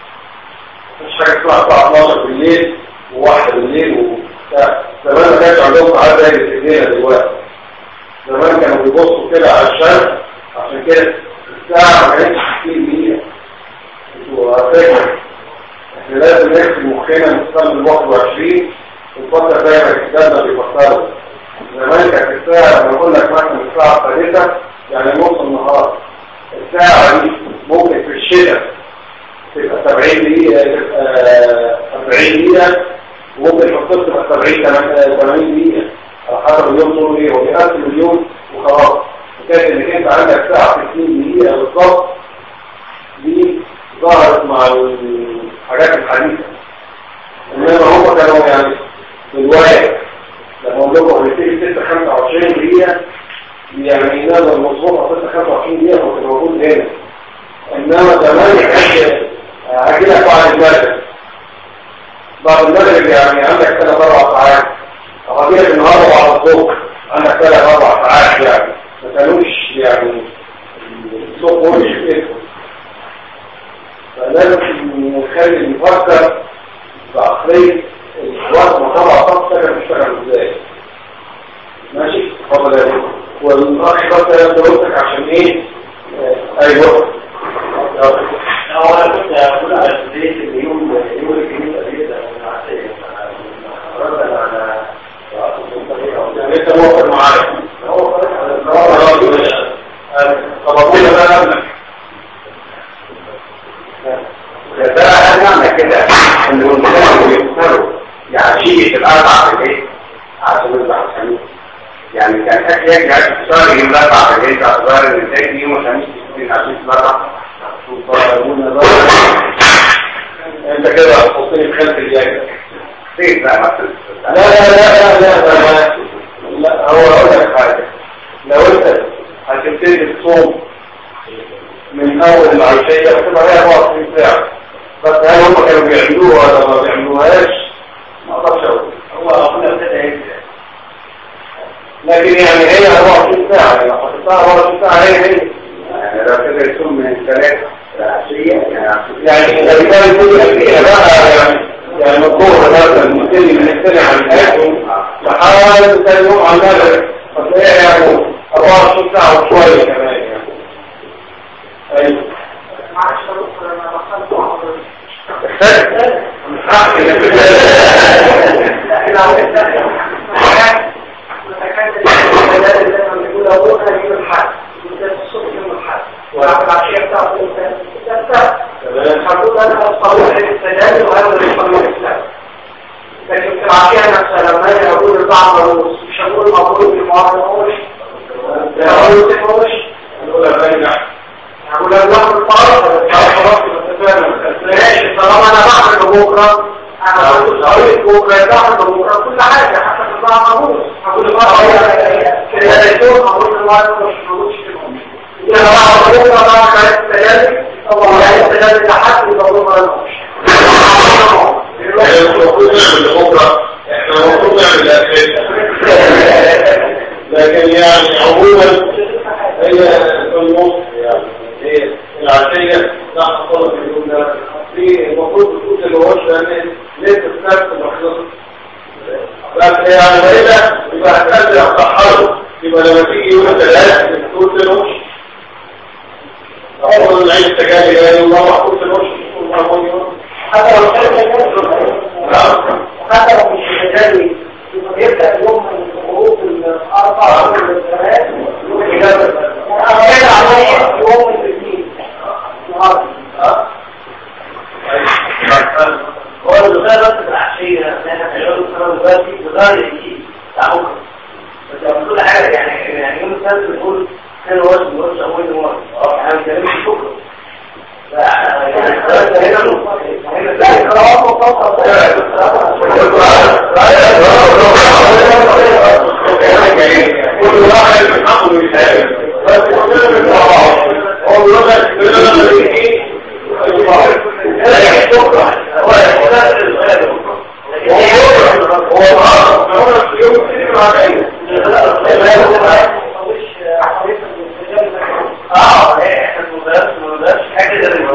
A: مش حاجة اسمها الساعة 12 بالليل وواحدة بالليل وبتاع زمان ما كانش عندهم ساعات زي اللي في ايدينا دلوقتي زمان كانوا بيبصوا كده على الشمس عشان كده الساعة ما كانتش 60 دقيقة انتوا عارفين احنا لازم نكتب مخنا نستخدم 21 ونفكر دايما الكتاب ده بيفكروا زمان كانت الساعة لما اقول لك مثلا الساعة الثالثة يعني نص النهار الساعة دي ممكن في الشتاء تبقى 70 دقيقة تبقى 40 دقيقة وممكن في الصيف تبقى 70 80 دقيقة على حسب اليوم طول ايه هو بيقسم اليوم وخلاص وكانت انك انت عندك ساعة 60 دقيقة بالظبط دي ظهرت مع الحاجات الحديثة انما هم كانوا يعني في الواقع لما اقول لكم هنبتدي 6 25 دقيقة يعني نقدر المظبوط 6 25 دقيقة كنت موجود هنا انما زمان كان هاجي لك بعد المغرب بعد المغرب يعني عندك ثلاث اربع ساعات او هاجي لك النهارده بعد الظهر عندك ثلاث اربع ساعات يعني ما كانوش يعني الصوت مش كده فلازم نخلي نفكر بعقلية الوقت مطبع طب سكن بيشتغل ازاي ماشي اتفضل يا دكتور والاخ بس انا قلتك عشان ايه آه، ايوه
C: هو انا كنت اقول على بدايه اليوم يوم الجميل قبل ردا على
A: يعني انت موافق معايا
C: هو فرق على
A: خلاص ماشي. آه، طب اقول بقى قبلك
C: ده هل معنى كده ان الانسان بيختاروا يعشيه الاربع بالليل عشان يطلع الخميس يعني كان اكل يجي عشان تشتغل يوم الاربع بالليل باعتبار ان ازاي يوم الخميس يكون عشان الاربع
A: انت كده هتحطني في خلف الجاي
C: فين بقى مثلا
A: لا لا لا لا لا لا لا هو اقول لك حاجه لو انت هتبتدي تصوم من اول العشيه بتبقى هي 24 ساعه بس هل هم كانوا بيعملوها ولا ما بيعملوهاش ما اقدرش اقول
C: هو اخونا ابتدى يبدا
A: لكن يعني هي 24 ساعه يعني لو حطيتها 24 ساعه هي هي
C: يعني لو ابتدى يصوم من الثلاثة العشية يعني
A: يعني اذا كان كل فيها بقى يعني يعني الظهر مثلا نبتدي من السنه عن الاكل لحد ثاني يوم على المغرب فتلاقيها يعني 24 ساعه وشويه كمان يعني ايوه
B: معلش يا دكتور انا دخلت محاضرة لكن لو انت معاك متكلم البلاد اللي احنا بنقول ابوها يوم الحد وده الصبح يوم الحد وعلى العشيه بتاعته انت انت هقول انا الصلاه السلام وهذا الصلاه الاسلام لكن في العشيه نفسها لما اجي اقول البعض ونص مش هقول مبروك المعارضه هوش لا هقول هوش
A: الاولى بنجح
B: هقول انا بعمل فرق خلاص ماشي طالما انا بعمل بكره انا هقول طريق بكره بعمل بكره كل حاجه حتى في البعض هقول هقول كده يكون هقول الوقت مش موجودش إذا أنا بعمل بكره بعمل حاجات التجارب طبعا يعني التجارب لحد يبقى بكره
A: احنا المفروض نعمل لبكره احنا المفروض نعمل لاخرتها لكن يعني عموما هي في النص يعني هي العشيه لا حصل في اليوم ده في المفروض تكون الوش لان لسه السبت ما خلصش بس يعني والا يبقى هتقدر يصححه يبقى لما تيجي يوم الثلاث تقول الوش أول العيد التجاري يا الله محفوظ في الوش تقول الله يوم
B: حتى لو كان حتى لو مش مجالي يبدأ اليوم من الغروب الأربع من الثلاث يوم الاثنين
D: هو الغاية بس العشية ان احنا في اليوم السنة دلوقتي بغاية يجي تعوق بس لو كل حاجة يعني يعني يوم السنة بنقول كان هو اسمه هو أول يوم اه احنا بنتكلم شكرا
C: كل واحد من حقه يساعد بس كل هو
D: اه احنا المدرس المدرس حاجة زي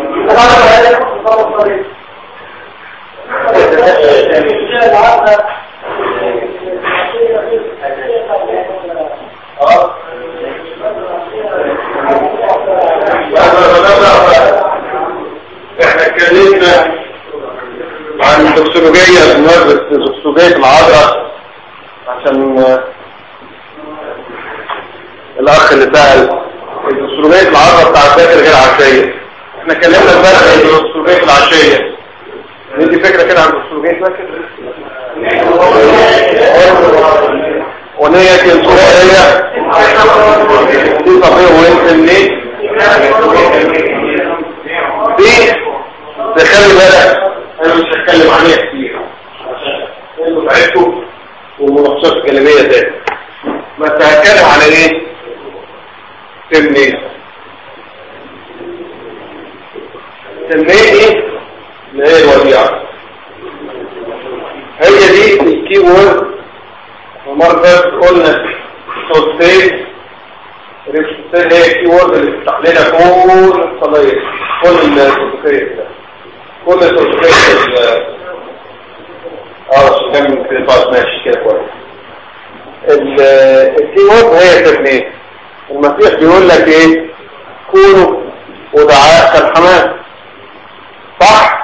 A: احنا اتكلمنا عن الدكتورجية بمناسبة دكتورجية العذراء عشان آه، الاخ اللي سأل الدكتورجية العذراء بتاع الذاكر غير عشية احنا اتكلمنا امبارح عن الدكتورجية العشية ندي فكرة كده عن الدكتورجية ذاكر ونية الصورية دي طبيعي وانت منين دي تخلي بالك انا مش هتكلم عنها كتير عشان انتوا تعبتوا والمناقشات الجانبية تاني بس هتكلم على ايه تمنين تمنين ايه اللي هي الوديعة هي دي الكي وورد المرة اللي فاتت قلنا صوتين الريكسوتين هي الكي وورد اللي بتفتح لنا كل القضايا كل الصوتين ده كل الصوتين اه عشان من كده طيب ماشي كده كويس الكي وورد هي تبنيه المسيح بيقول لك ايه كونوا ودعاء كالحمام صح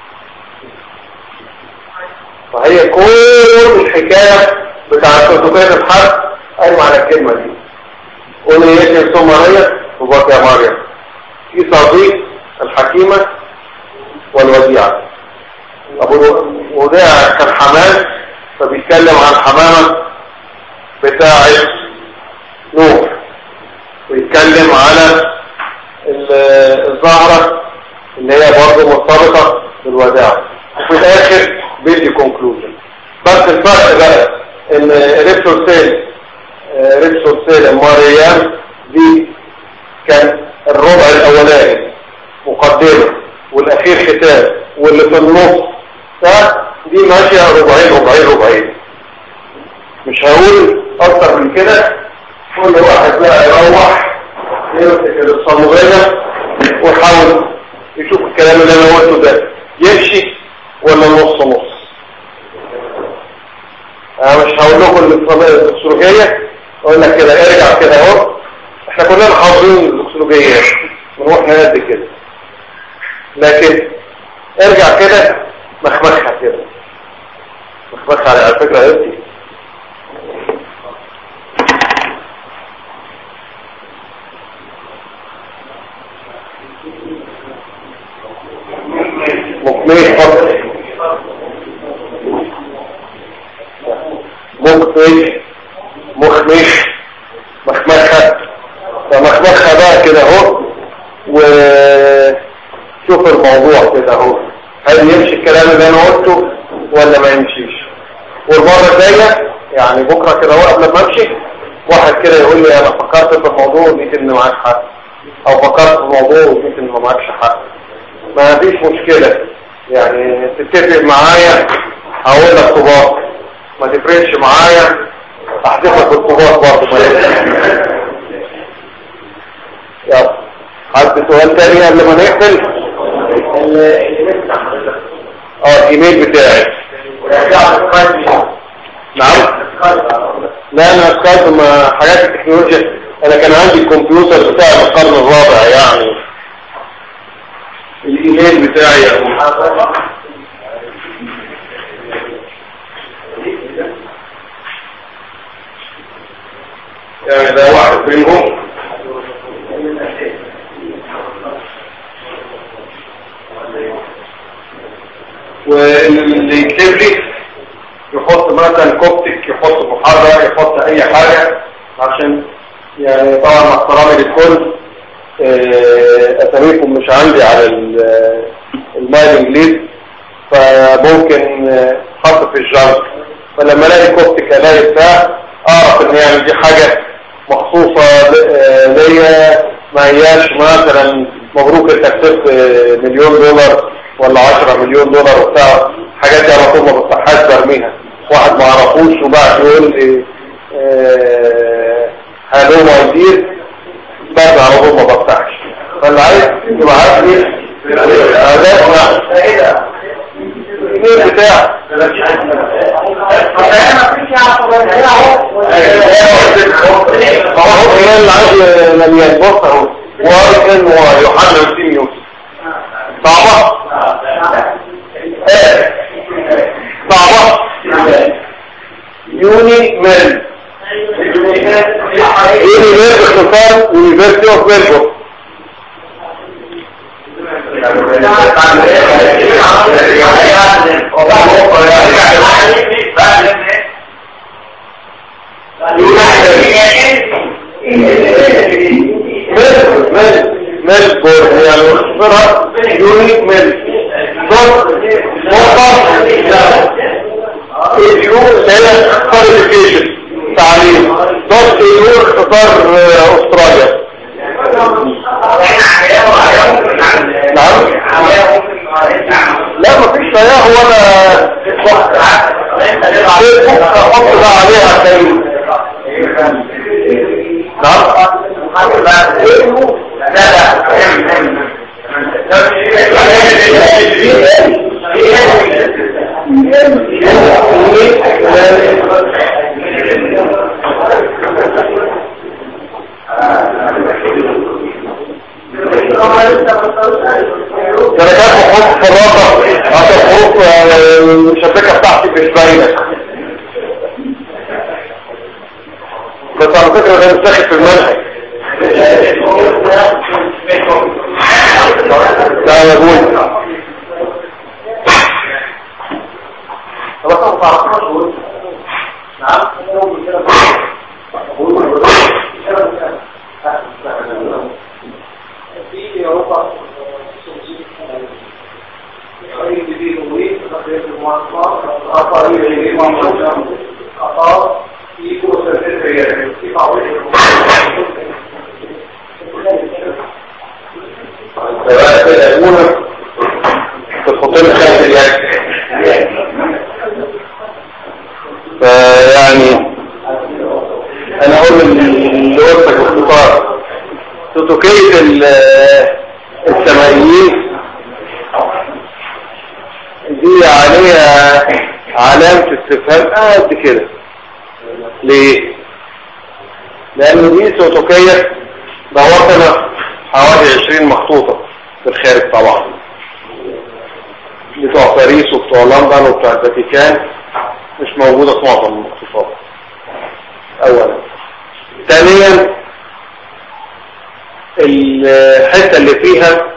A: فهي كل الحكاية بتاع صوتين الحرب قايمة على الكلمة دي قولي يجي ثم مريم وبقى يا مريم في صديق الحكيمة والوديعة أبو وداع كان حمام فبيتكلم عن حمامة بتاعة نوح ويتكلم على الزهرة اللي هي برضه مرتبطة بالوداع وفي الآخر بيدي كونكلوجن بس الفرق بقى ان ريبسور سيل ريبسور سيل مريم دي كان الربع الاولاني مقدمة والاخير ختام واللي في النص ده دي ماشية ربعين ربعين ربعين مش هقول اكتر من كده كل واحد بقى يروح يمسك الصمغية ويحاول يشوف الكلام اللي انا قلته ده يمشي ولا نص نص انا مش هقول لكم الاكسولوجية اقول لك كده ارجع كده اهو احنا كلنا حافظين الاكسولوجيات من واحنا قد كده لكن ارجع كده مخمخها كده مخمخها على فكرة يا ابني مكمش فقط مكمش مخمش مخمخة فمخمخة بقى كده اهو وشوف الموضوع كده اهو هل يمشي الكلام اللي انا قلته ولا ما يمشيش والمرة الجاية يعني بكرة كده اهو قبل ما امشي واحد كده يقول لي انا فكرت في الموضوع ولقيت ان معاك حق او فكرت في الموضوع ولقيت ان ما معكش حق ما فيش مشكلة يعني تتفق معايا هقول لك طباق ما تفرقش معايا احذف لك الطباق برضه ما يلا حد سؤال تاني قبل ما نقفل اه الايميل بتاعي نعم لا انا سكايب ما حاجات التكنولوجيا انا كان عندي الكمبيوتر بتاعي من القرن الرابع يعني الايميل بتاعي يعني ده واحد منهم واللي يكتب لي يحط مثلا كوبتك يحط محرر يحط اي حاجة عشان يعني طبعا مع احترامي للكل آه، اساميكم مش عندي على ال- المايلنج ليست فممكن آه، حط في الجنك فلما الاقي كوبتك الاقي بتاع اعرف ان يعني دي حاجة مخصوصة ل- آه، ليا ما هياش مثلا مبروك انت كسبت آه، مليون دولار ولا 10 مليون دولار وبتاع حاجات دي على طول ما بفتحهاش برميها واحد ما اعرفوش وبعد يقول لي هالو ماي دير برجع على طول ما بفتحش فاللي عايز يبعت لي اداه الايميل بتاعي اهو الايميل اللي عندي مليان بص اهو واي ان واي يوحنا سيميوس صعبة ايه صعبة يوني ميل يوني ميل باختصار يونيفرسيتي اوف ميلبورن ميل ميل ميلبورن يعني باختصارها يوني ميل دوت نقطة ايديو اللي هي qualification تعليم دوت ايديو اختصار آه، استراليا نعم لا مفيش حياة ولا فيسبوك احط ده عليها عشان درجات وحروف في الرقم عشان حروف آه، المشبكة بتاعتي مش باينة بس على فكرة ده مش داخل في المنهج لا يا ابوي خلاص ما تعرفناش
B: في اوروبا
A: فبقى كده الأولى في الخطين الخامس يعني فيعني انا اقول اللي قلتك باختصار تتوكية ال- السمائيين دي عليها علامة استفهام قد كده ليه؟ لأن دي سوتوكية دورت أنا حوالي 20 مخطوطة في الخارج طبعا بتوع باريس وبتوع لندن وبتوع الفاتيكان مش موجودة في معظم المخطوطات أولا ثانيا الحتة اللي فيها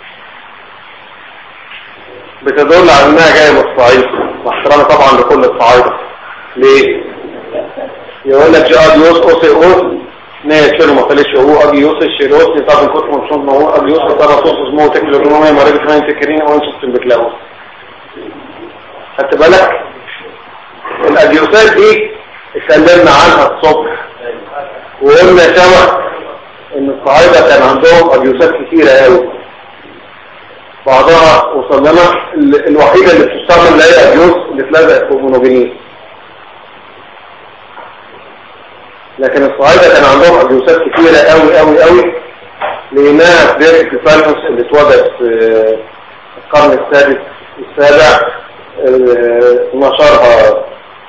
A: بتدل على انها جاية من الصعيد مع احترامي طبعا لكل الصعايدة ليه؟ يقول لك جاء اديوس اوسي اوس نيه شنو ما قالش هو اديوس الشيروس نطاق الكتب مشون ما هو اديوس ترى توصف مو تكل الرومي مريض كمان تكرين وين صوت بتلاقوه خدت بالك الاديوسات دي اتكلمنا عنها الصبح وقلنا سوا ان الصعايدة كان عندهم اديوسات كتيرة قوي بعضها وصلنا ال- الوحيدة اللي بتستعمل اللي هي اديوس اللي اتلزقت في المونوجينيز لكن الصعايدة كان عندهم اديوسات كتيرة قوي قوي قوي لانها في ديرة الفالفوس اللي اتوجد في القرن السادس السابع آه، نشرها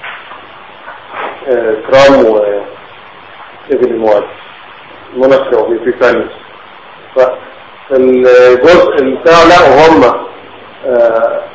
A: آه، كرام وابن المواد منصر وبيفانس فالجزء بتاع لا هم آه،